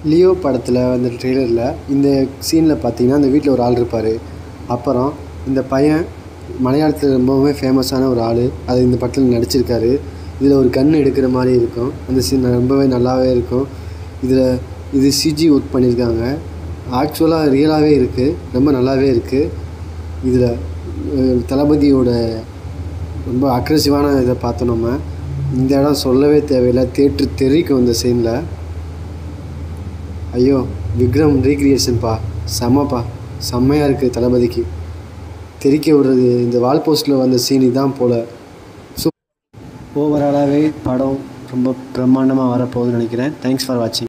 Leo படத்தில் அந்த ட்ரெய்லரில் இந்த சீனில் பார்த்தீங்கன்னா அந்த வீட்டில் ஒரு ஆள் இருப்பார் அப்புறம் இந்த பையன் மலையாளத்தில் ரொம்பவுமே ஃபேமஸான ஒரு ஆள் அது இந்த படத்தில் நடிச்சிருக்காரு இதில் ஒரு கன் எடுக்கிற மாதிரி இருக்கும் அந்த சீன் ரொம்பவே நல்லாவே இருக்கும் இதில் இது சிஜி ஒர்க் பண்ணியிருக்காங்க ஆக்சுவலாக ரியலாகவே இருக்குது ரொம்ப நல்லாவே இருக்குது இதில் தளபதியோட ரொம்ப அக்ரெசிவான இதை பார்த்தோம் நம்ம இந்த இடம் சொல்லவே தேவையில்லை தேட்ரு தெரிக்கும் இந்த சீனில் ஐயோ விக்ரம் ரீக்ரியேஷன்ப்பா செம்மப்பா செம்மையாக இருக்குது தளபதிக்கு தெரிக்க விடுறது இந்த வால் போஸ்ட்டில் வந்த சீன் இதான் போல் ஸோ ஓவராலாகவே படம் ரொம்ப பிரம்மாண்டமாக வரப்போகுதுன்னு நினைக்கிறேன் தேங்க்ஸ் ஃபார் வாட்சிங்